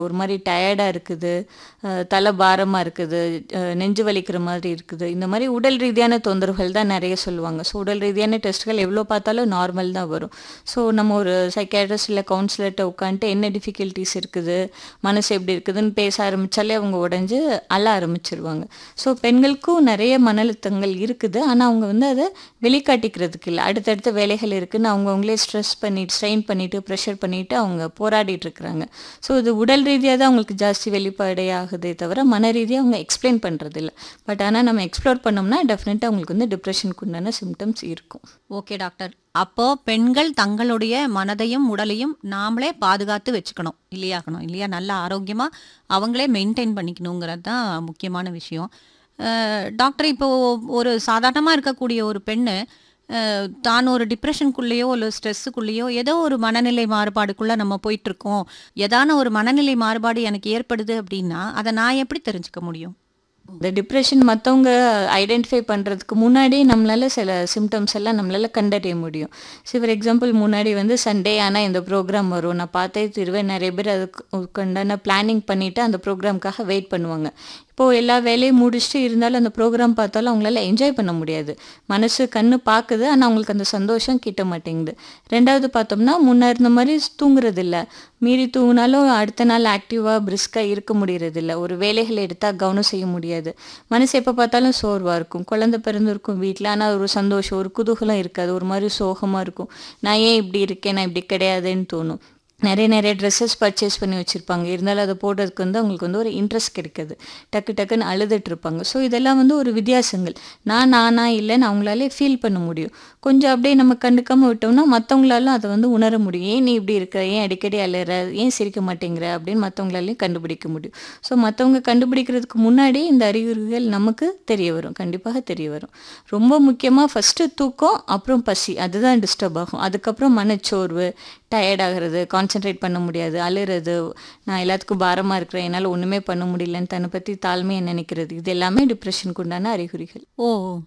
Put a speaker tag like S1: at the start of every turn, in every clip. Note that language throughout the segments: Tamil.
S1: ஒரு மாரி டயர்டா இருக்குது, அ தலை பாரமா இருக்குது, அ நெஞ்சு வலிக்கிற மாதிரி இருக்குது. இந்த மாரி உடல் ரீதியான தொந்தரவுகள் தான் நெறைய சொல்லுவாங்க. ஸோ உடல் ரீதியான டெஸ்ட்கள் எவ்வளோ பார்த்தாலும் நார்மல் தான் வரும். ஸோ நம்ம ஒரு சைக்கியாட்ரிஸ்ட் இல்ல கவுன்சிலர்ட்ட உட்காந்துட்டு என்ன டிஃபிகல்டீஸ் இருக்குது, மனசு எப்படி இருக்குதுன்னு பேச ஆரம்பிச்சாலே அவங்க உடைஞ்சு அழ ஆரம்பிச்சுருவாங்க. ஸோ பெண்களுக்கும் நெறைய மன அழுத்தங்கள் இருக்குது. ஆனா அவங்க வந்து அத வெளிக்காட்டிக்கிறதுக்கு இல்ல. அடுத்தடுத்த வேலைகள் இருக்குன்னு அவங்கவங்களே ஸ்ட்ரெஸ் பண்ணிட்டு, ஸ்ட்ரெயின் பண்ணிட்டு, ப்ரெஷர் பண்ணிட்டு அவங்க போராடிட்டு இருக்கிறாங்க. ஸோ இது உடல் ரீதியா தான் அவங்களுக்கு ஜாஸ்தி வெளிப்படையாகுதே தவிர, மன ரீதியா அவங்க எக்ஸ்ப்ளைன் பண்றதில்ல. பட் ஆனா நம்ம எக்ஸ்ப்ளோர் பண்ணோம்னா டெஃபினட்டா அவங்களுக்கு வந்து டிப்ரஷனுக்கு உண்டான சிம்ப்டம்ஸ் இருக்கும்.
S2: Okay doctor. அப்போ பெண்கள் தங்களுடைய மனதையும், உடலையும் நாமளே பாதுகாத்து வச்சுக்கணும். இல்லையாக்கணும் இல்லையா? நல்ல ஆரோக்கியமா அவங்களே மெயின்டெயின் பண்ணிக்கணுங்கிறது தான் முக்கியமான விஷயம். அ டாக்டர் இப்போ ஒரு சாதாரணமா இருக்கக்கூடிய ஒரு பெண்ணு, அ தான் ஒரு டிப்ரஷனுக்குள்ளேயோ, இல்ல ஸ்ட்ரெஸ்ஸுக்குள்ளேயோ ஏதோ ஒரு மனநிலை மாறுபாடுக்குள்ள நம்ம போயிட்டுருக்கோம். ஏதான ஒரு மனநிலை மாறுபாடு எனக்கு ஏற்படுது அப்படின்னா, அத நான் எப்படி தெரிஞ்சுக்க முடியும்?
S1: இந்த டிப்ரஷன் மத்தவங்க ஐடென்டிஃபை பண்றதுக்கு முன்னாடியே நம்மளால சில சிம்ப்டம்ஸ் எல்லாம் நம்மளால கண்டறிய முடியும். ஸோ ஃபார் எக்ஸாம்பிள் முன்னாடி வந்து சண்டே ஆனா இந்த ப்ரோகிராம் வரும். நான் பார்த்தே தீருவேன். நெறைய பேர் அதுக்கு உண்டான பிளானிங் பண்ணிட்டு அந்த ப்ரோகிராம்க்காக வெயிட் பண்ணுவாங்க. இப்போ எல்லா வேலையும் முடிச்சுட்டு இருந்தாலும் அந்த ப்ரோகிராம் பார்த்தாலும் அவங்களால என்ஜாய் பண்ண முடியாது. மனசு, கண்ணு பார்க்குது. ஆனா அவங்களுக்கு அந்த சந்தோஷம் கிட்ட மாட்டேங்குது. 2வது பார்த்தோம்னா, முன்ன இருந்த மாரி தூங்குறதில்ல. மீறி தூங்குனாலும் அடுத்த நாள் ஆக்டிவா, பிரிஸ்கா இருக்க முடியறதில்ல. ஒரு வேலைகள் எடுத்தா கவனம் செய்ய முடியாது. மனசு எப்ப பார்த்தாலும் சோர்வா இருக்கும். குழந்தை பிறந்திருக்கும் வீட்ல. ஆனா ஒரு சந்தோஷம், ஒரு குதூகலம் இருக்காது. ஒரு மாரி சோகமா இருக்கும். நான் ஏன் இப்படி இருக்கேன்? நான் இப்படி கிடையாதுன்னு தோணும். நெறைய நெறைய ட்ரெஸ்ஸஸ் பர்ச்சேஸ் பண்ணி வச்சிருப்பாங்க. இருந்தாலும் அத போடுறதுக்கு வந்து அவங்களுக்கு வந்து ஒரு இன்ட்ரெஸ்ட் கிடைக்காது. டக்கு டக்குன்னு அழுதுட்டு இருப்பாங்க. ஸோ இதெல்லாம் வந்து ஒரு வித்தியாசங்கள். நான் நானா இல்லன்னு அவங்களாலே ஃபீல் பண்ண முடியும். கொஞ்சம் அப்படியே நம்ம கண்டுக்காம விட்டோம்னா, மத்தவங்களால அத வந்து உணர முடியும். ஏன் நீ இப்படி இருக்க? ஏன் அடிக்கடி அழுற? ஏன் சிரிக்க மாட்டேங்கிற? அப்படின்னு மத்தவங்களாலயும் கண்டுபிடிக்க முடியும். ஸோ மத்தவங்க கண்டுபிடிக்கிறதுக்கு முன்னாடி இந்த அறிகுறிகள் நமக்கு தெரிய வரும். கண்டிப்பாக தெரிய வரும். ரொம்ப முக்கியமா ஃபர்ஸ்ட்டு தூக்கம், அப்புறம் பசி. அதுதான் டிஸ்டர்ப் ஆகும். அதுக்கப்புறம் மனச்சோர்வு, டயர்ட் ஆகுறது, கான்சன்ட்ரேட் பண்ண முடியாது, அழுறது, நான் எல்லாத்துக்கும் பாரமா இருக்கிறேன். என்னால ஒண்ணுமே பண்ண முடியலன்னு தன்னை பத்தி தாழ்மையா நினைக்கிறது. இது எல்லாமே டிப்ரஷனுக்கு உண்டான அறிகுறிகள்.
S2: ஓ!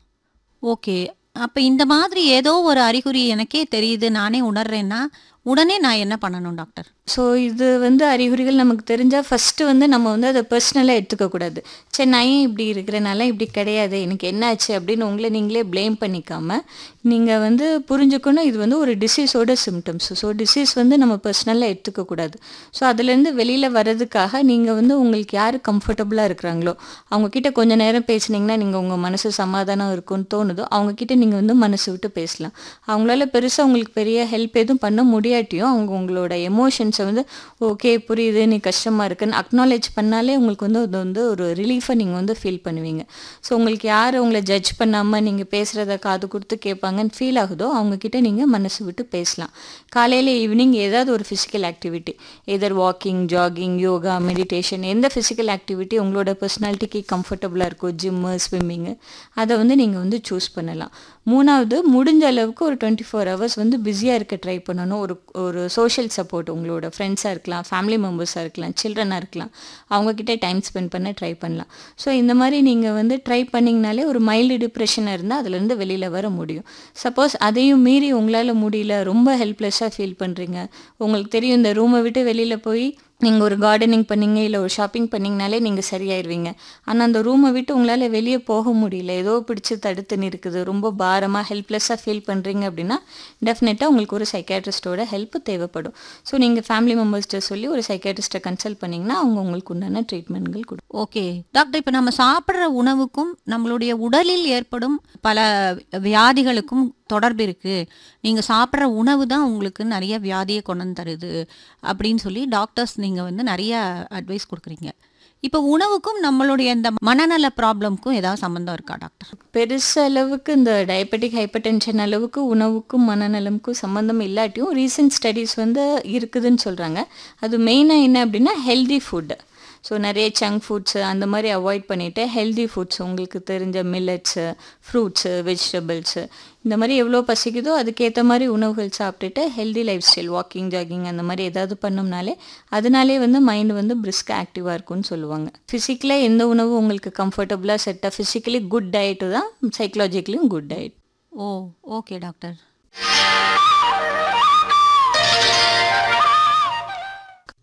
S2: ஓகே. அப்ப இந்த மாதிரி ஏதோ ஒரு அறிகுறி எனக்கே தெரியுது, நானே உணர்றேன்னா, உடனே நான் என்ன பண்ணணும் டாக்டர்?
S1: ஸோ இது வந்து அறிகுறிகள் நமக்கு தெரிஞ்சா ஃபர்ஸ்ட்டு வந்து நம்ம வந்து அத பெர்சனலா எடுத்துக்க கூடாது. சரி நான் ஏன் இப்படி இருக்கிறேன்? நான்லாம் இப்படி கிடையாதே. எனக்கு என்ன ஆச்சு? அப்படின்னு உங்கள நீங்களே ப்ளேம் பண்ணிக்காம, நீங்க வந்து புரிஞ்சுக்கணும் இது வந்து ஒரு டிசீஸோட சிம்ப்டம்ஸ். ஸோ டிசீஸ் வந்து நம்ம பெர்சனலா எடுத்துக்க கூடாது. ஸோ அதுலேருந்து வெளியில வர்றதுக்காக நீங்க வந்து உங்களுக்கு யாரு கம்ஃபர்டபுளா இருக்கிறாங்களோ, அவங்க கிட்ட கொஞ்ச நேரம் பேசுனீங்கன்னா, நீங்க உங்க மனசு சமாதானம் இருக்கும்னு தோணுதோ, அவங்க கிட்ட நீங்க வந்து மனசு விட்டு பேசலாம். அவங்களால பெருசா உங்களுக்கு பெரிய ஹெல்ப் எதுவும் பண்ண முடியாட்டியும், அவங்க உங்களோட எமோஷன்ஸ வந்து ஓகே புரியுது, நீ கஷ்டமா இருக்குன்னு அக்னாலேட்ஜ் பண்ணாலே உங்களுக்கு வந்து அது வந்து ஒரு ரிலீஃபா நீங்க வந்து ஃபீல் பண்ணுவீங்க. ஸோ உங்களுக்கு யாரு உங்கள ஜட்ஜ் பண்ணாம நீங்க பேசுறத காது குடுத்து கேட்பாங்கன்னு ஃபீல் ஆகுதோ, அவங்க கிட்ட நீங்க மனசு விட்டு பேசலாம். காலையில, ஈவினிங் ஏதாவது ஒரு physical activity. Either walking, jogging, yoga, meditation எந்த ஃபிசிக்கல் ஆக்டிவிட்டி உங்களோட பெர்சனாலிட்டிக்கு கம்ஃபர்டபுளா இருக்கோ, ஜிம்மு, ஸ்விம்மிங்கு அத வந்து நீங்க வந்து சூஸ் பண்ணலாம். 3வது முடிஞ்ச அளவுக்கு ஒரு 24 ஹவர்ஸ் வந்து பிஸியா இருக்க ட்ரை பண்ணணும். ஒரு ஒரு சோஷியல் சப்போர்ட் உங்களோட ஃப்ரெண்ட்ஸா இருக்கலாம், ஃபேமிலி மெம்பர்ஸா இருக்கலாம், சில்ட்ரனா இருக்கலாம். அவங்க கிட்ட டைம் ஸ்பெண்ட் பண்ண ட்ரை பண்ணலாம். ஸோ இந்த மாரி நீங்க வந்து ட்ரை பண்ணீங்கனாலே ஒரு மைல்டு டிப்ரஷன் இருந்தா அதுலேருந்து வெளியில வர முடியும். சப்போஸ் அதையும் மீறி உங்களால முடியல, ரொம்ப ஹெல்ப்லெஸ்ஸா ஃபீல் பண்றீங்க. உங்களுக்கு தெரியும் இந்த ரூம விட்டு வெளியில போய் நீங்க ஒரு கார்டனிங் பண்ணீங்க, இல்ல ஒரு ஷாப்பிங் பண்ணீங்கனாலே நீங்க சரியாயிருவீங்க. ஆனா அந்த ரூம விட்டு உங்களால வெளிய போக முடியல. ஏதோ பிடிச்சு தடுத்து நிறுத்துது. ரொம்ப பாரமா, ஹெல்ப்லெஸ்ஸா ஃபீல் பண்றீங்க அப்படின்னா, டெஃபினட்டா உங்களுக்கு ஒரு சைக்கியாட்ரிஸ்ட்டோட ஹெல்ப் தேவைப்படும். ஸோ நீங்க ஃபேமிலி மெம்பர்ஸ்ட்ட சொல்லி ஒரு சைக்கியாட்ரிஸ்ட்ட கன்சல்ட் பண்ணீங்கன்னா, அவங்க உங்களுக்கு உண்டான ட்ரீட்மெண்ட்கள் குடு
S2: ஓகே. டாக்டர் இப்ப நம்ம சாப்பிடுற உணவுக்கும், நம்மளுடைய உடலில் ஏற்படும் பல வியாதிகளுக்கும் தொடர்பு இருக்கு. நீங்க சாப்பிடுற உணவு தான் உங்களுக்கு நெறைய வியாதிய கொண்டு வந்து தருது. அப்படின்னு சொல்லி டாக்டர்ஸ் நீங்க வந்து நெறைய அட்வைஸ் குடுக்குறீங்க. இப்ப உணவுக்கும் நம்மளுடைய இந்த மனநல ப்ராப்ளம்க்கும் ஏதாவது சம்மந்தம் இருக்கா டாக்டர்?
S1: பெருசளவுக்கு இந்த டயபெட்டிக் ஹைப்பர்டென்ஷன் அளவுக்கு உணவுக்கும், மனநலமுக்கும் சம்மந்தம் இல்லாட்டியும், ரீசென்ட் ஸ்டடீஸ் வந்து இருக்குதுன்னு சொல்றாங்க. அது மெயினா என்ன அப்படின்னா, ஹெல்தி ஃபுட். ஸோ நெறைய ஜங்க் ஃபுட்ஸு அந்த மாரி அவாய்ட் பண்ணிட்டு, ஹெல்தி ஃபுட்ஸ் உங்களுக்கு தெரிஞ்ச மில்லட்ஸு, ஃப்ரூட்ஸு, வெஜிடபிள்ஸு இந்த மாரி எவ்வளோ பசிக்குதோ அதுக்கேத்த மாரி உணவுகள் சாப்பிட்டுட்டு, healthy lifestyle walking, jogging அந்த மாரி ஏதாவது பண்ணோம்னாலே, அதனாலே வந்து மைண்ட் வந்து பிரிஸ்கா ஆக்டிவா இருக்கும்னு சொல்லுவாங்க. ஃபிசிக்கலா எந்த உணவு உங்களுக்கு கம்ஃபர்டபுளா செட்டா ஃபிசிக்கலி குட் டயட்டு தான், சைக்காலஜிக்கலியும் good diet.
S2: Oh! Okay doctor.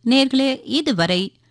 S2: நேர்களே இதுவரை